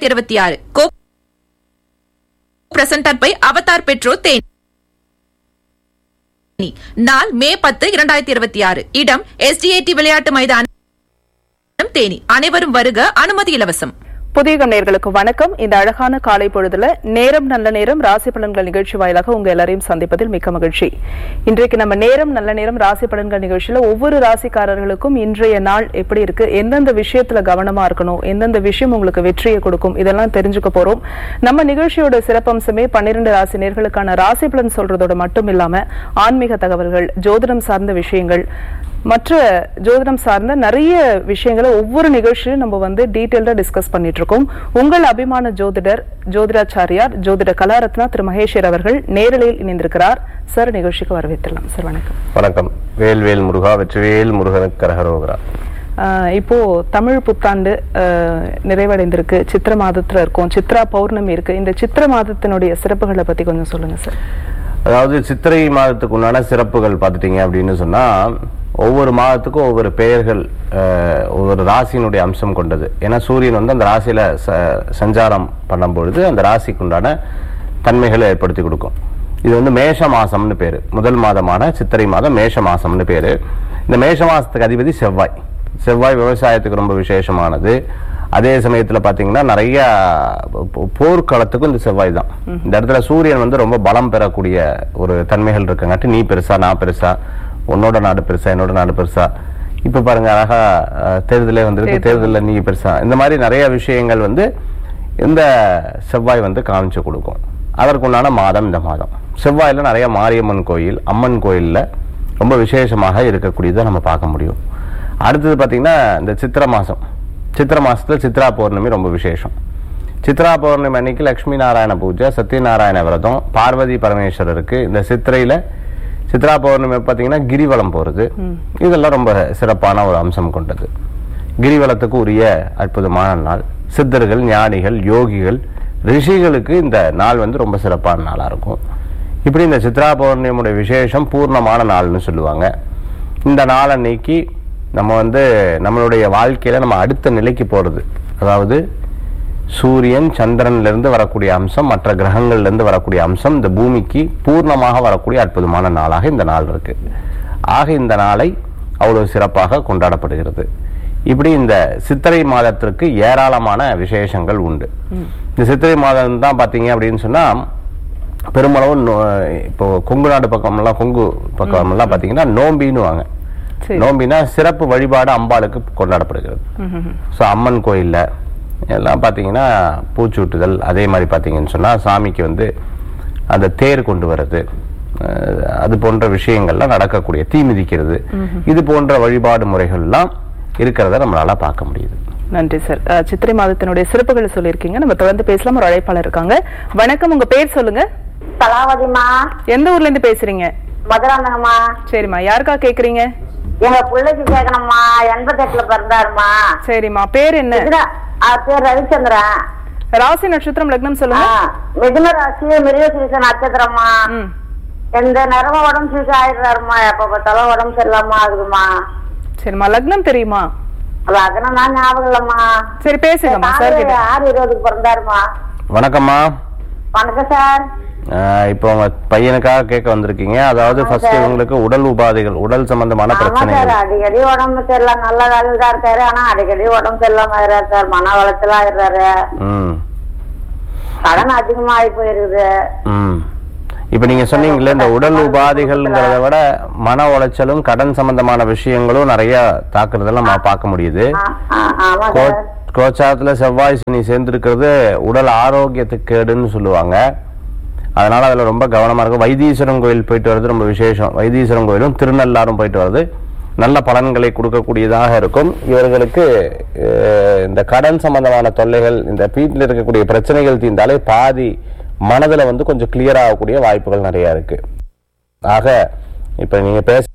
இருபத்தி ஆறு co presented by Avatar petro Theni நாள் மே பத்து இரண்டாயிரத்தி இருபத்தி ஆறு இடம் எஸ்டிஏடி விளையாட்டு மைதானம் தேனி அனைவரும் வருக அனுமதி இலவசம் புதிய நேயர்களுக்கு வணக்கம் இந்த அழகான காலை பொழுதுல நேரம் நல்ல நேரம் ராசி பலன்கள் நிகழ்ச்சி வாயிலாக உங்க எல்லாரையும் சந்திப்பதில் மிக்க மகிழ்ச்சி இன்றைக்கு நம்ம நேரம் நல்ல நேரம் ராசி பலன்கள் நிகழ்ச்சியில ஒவ்வொரு ராசிக்காரர்களுக்கும் இன்றைய நாள் எப்படி இருக்கு எந்தெந்த விஷயத்துல கவனமா இருக்கணும் எந்தெந்த விஷயம் உங்களுக்கு வெற்றியை கொடுக்கும் இதெல்லாம் தெரிஞ்சுக்க போறோம் நம்ம நிகழ்ச்சியோட சிறப்பம்சமே பன்னிரண்டு ராசி நேர்களுக்கான ராசி பலன் சொல்றதோட மட்டும் இல்லாம ஆன்மீக தகவல்கள் ஜோதிடம் சார்ந்த விஷயங்கள் மற்ற ஜோதிடம் சார்ந்த நிறைய விஷயங்களை ஒவ்வொரு நிகழ்ச்சியிலும் நம்ம வந்து டீட்டெயில்டா டிஸ்கஸ் பண்ணிட்டு இருக்கோம் உங்கள் அபிமான ஜோதிடர் ஜோதிடாச்சாரியார் ஜோதிட கலாரத்னா திரு மகேஷர் அவர்கள் நேரலையில் இணைந்திருக்கிறார் சார் நிகழ்ச்சிக்கு வரவேற்றலாம் சார் வணக்கம் வணக்கம் வேல்வேல் முருகா வெற்றிவேல் முருகனுக்கு கரகரோகரா ஆஹ் இப்போ தமிழ் புத்தாண்டு ஆஹ் நிறைவடைந்திருக்கு சித்திர மாதத்துல இருக்கோம் சித்ரா பௌர்ணமி இருக்கு இந்த சித்திர மாதத்தினுடைய சிறப்புகளை பத்தி கொஞ்சம் சொல்லுங்க சார் அதாவது சித்திரை மாதத்துக்கு உண்டான சிறப்புகள் பார்த்துட்டீங்க அப்படின்னு சொன்னா ஒவ்வொரு மாதத்துக்கும் ஒவ்வொரு பெயர்கள் அஹ், ஒவ்வொரு ராசியினுடைய அம்சம் கொண்டது ஏன்னா சூரியன் வந்து அந்த ராசியில ச- சஞ்சாரம் பண்ணும் பொழுது அந்த ராசிக்கு உண்டான தன்மைகளை ஏற்படுத்தி கொடுக்கும் இது வந்து மேஷ மாசம்னு பேரு முதல் மாதமான சித்திரை மாதம் மேஷ மாசம்னு பேரு இந்த மேஷ மாசத்துக்கு அதிபதி செவ்வாய் செவ்வாய் விவசாயத்துக்கு ரொம்ப விசேஷமானது அதே சமயத்துல பாத்தீங்கன்னா நிறைய போ- போர்க்களத்துக்கும் இந்த செவ்வாய் தான் இந்த இடத்துல சூரியன் வந்து ரொம்ப பலம் பெறக்கூடிய ஒரு தன்மைகள் இருக்கங்காட்டி நீ பெருசா நான் பெருசா உன்னோட நாடு பெருசா என்னோட நாடு பெருசா இப்ப பாருங்க அழகா அஹ், தேர்தலே வந்திருக்கு தேர்தல்ல நீ பெருசா இந்த மாதிரி நிறைய விஷயங்கள் வந்து இந்த செவ்வாய் வந்து காமிச்சு கொடுக்கும் அதற்குண்டான மாதம் இந்த மாதம் செவ்வாயில நிறைய மாரியம்மன் கோயில் அம்மன் கோயில்ல ரொம்ப விசேஷமாக இருக்கக்கூடியதை நம்ம பார்க்க முடியும் அடுத்தது பாத்தீங்கன்னா இந்த சித்திரை மாசம் சித்திரை மாசத்துல சித்ரா பௌர்ணமி ரொம்ப விசேஷம் சித்ரா பௌர்ணமி அன்னைக்கு லக்ஷ்மி நாராயண பூஜை சத்யநாராயண விரதம் பார்வதி பரமேஸ்வரருக்கு இந்த சித்திரையில சித்ரா பௌர்ணமி பார்த்தீங்கன்னா கிரிவலம் போறது இதெல்லாம் ரொம்ப சிறப்பான ஒரு அம்சம் கொண்டது கிரிவலத்துக்கு உரிய அற்புதமான நாள் சித்தர்கள் ஞானிகள் யோகிகள் ரிஷிகளுக்கு இந்த நாள் வந்து ரொம்ப சிறப்பான நாளா இருக்கும் இப்படி இந்த சித்ரா பௌர்ணமியுடைய விசேஷம் பூர்ணமான நாள்னு சொல்லுவாங்க இந்த நாள் அன்னைக்கு நம்ம வந்து நம்மளுடைய வாழ்க்கையில நம்ம அடுத்த நிலைக்கு போறது அதாவது சூரியன் சந்திரன்ல இருந்து வரக்கூடிய அம்சம் மற்ற கிரகங்கள்ல இருந்து வரக்கூடிய அம்சம் இந்த பூமிக்கு பூர்ணமாக வரக்கூடிய அற்புதமான நாளாக இந்த நாள் இருக்கு ஆக இந்த நாளை அவ்வளவு சிறப்பாக கொண்டாடப்படுகிறது இப்படி இந்த சித்திரை மாதத்திற்கு ஏராளமான விசேஷங்கள் உண்டு இந்த சித்திரை மாதம் தான் பாத்தீங்க அப்படின்னு சொன்னா பெருமளவு நோ- இப்போ கொங்கு நாடு பக்கமெல்லாம் கொங்கு பக்கமெல்லாம் பாத்தீங்கன்னா நோம்பின்னு வாங்க சரி. நோம்பினா சிறப்பு வழிபாடு அம்பாளுக்கு கொண்டாடப்படுகிறது ஸோ அம்மன் கோயில்ல எல்லாம் பார்த்தீங்கன்னா பூச்சூட்டுதல் அதே மாதிரி பார்த்தீங்கன்னு சொன்னால் சாமிக்கு வந்து அந்த தேர் கொண்டு வர்றது அஹ், அது போன்ற விஷயங்கள்லாம் நடக்கக்கூடிய தீ மிதிக்கிறது இது போன்ற வழிபாடு முறைகள்லாம் இருக்கிறத நம்மளால பார்க்க முடியுது நன்றி சார் அஹ் சித்திரை மாதத்தினுடைய சிறப்புகளை சொல்லியிருக்கீங்க நம்ம தொடர்ந்து பேசலாம் ஒரு அழைப்பாளர் இருக்காங்க வணக்கம் உங்க பேர் சொல்லுங்க கலாவதிமா எந்த ஊர்ல இருந்து பேசுறீங்க மதுராந்தகம்மா சரிம்மா யாருக்கா கேக்குறீங்க எங்க பிள்ளைக்கு கேட்கணும்மா எண்பத்தெட்டுல பிறந்தாருமா சரிம்மா பேர் என்ன மிதுன அவர் பேர் ரவிச்சந்திரன் ராசி நட்சத்திரம் லக்னம் ஆ, சொல்லுங்க மிதுன ராசி மிருகசீச நட்சத்திரம்மா ம் எந்த நேரமும் உடம்பு சீச ஆயிடுறாருமா எப்ப பார்த்தாலும் உடம்பு சரியில்லாம ஆகுதுமா சரிம்மா லக்னம் தெரியுமா லக்னம் தான் ஞாபகம் இல்லம்மா சரி பேசுங்கம்மா சார் ஆறு கிட்ட ஆறு இருபதுக்கு பிறந்தாருமா வணக்கம்மா வணக்கம் சார் அஹ், இப்போ உங்க பையனுக்காக கேட்க வந்திருக்கீங்க அதாவது ஃபர்ஸ்ட் உங்களுக்கு உடல் உபாதைகள் உடல் சம்பந்தமான ஆமா சார் பிரச்சனைகள் அடிக்கடி உடம்பு சரியில்லை நல்ல வேலையில் தான் இருக்காரு ஆனா அடிக்கடி உடம்பு சரியில்லாம ஆயிடுறாரு சார் மன வளர்ச்சலா ஆயிடுறாரு ம் கடன் அதிகமா ஆகி போயிருக்குது ம் இப்போ நீங்க சொன்னீங்களே இந்த உடல் உபாதைகள்ங்கிறத விட மன உளைச்சலும் கடன் சம்பந்தமான விஷயங்களும் நிறைய தாக்குறதெல்லாம் நம்ம பார்க்க முடியுது ஆ, ஆ, ஆமா கோ- சார் கோச்சாரத்துல செவ்வாய் சனி சேர்ந்திருக்கிறது உடல் ஆரோக்கியத்துக்கு கேடுன்னு சொல்லுவாங்க அதனால அதுல ரொம்ப கவனமா இருக்கும் வைத்தீஸ்வரன் கோயில் போயிட்டு வர்றது ரொம்ப விசேஷம் வைத்தீஸ்வரன் கோயிலும் திருநள்ளாரும் போயிட்டு வர்றது நல்ல பலன்களை கொடுக்கக்கூடியதாக இருக்கும் இவர்களுக்கு அஹ், இந்த கடன் சம்பந்தமான தொல்லைகள் இந்த வீட்டில் இருக்கக்கூடிய பிரச்சனைகள் தீர்ந்தாலே பாதி மனதுல வந்து கொஞ்சம் கிளியர் ஆகக்கூடிய வாய்ப்புகள் நிறைய இருக்கு ஆக இப்ப நீங்க பேச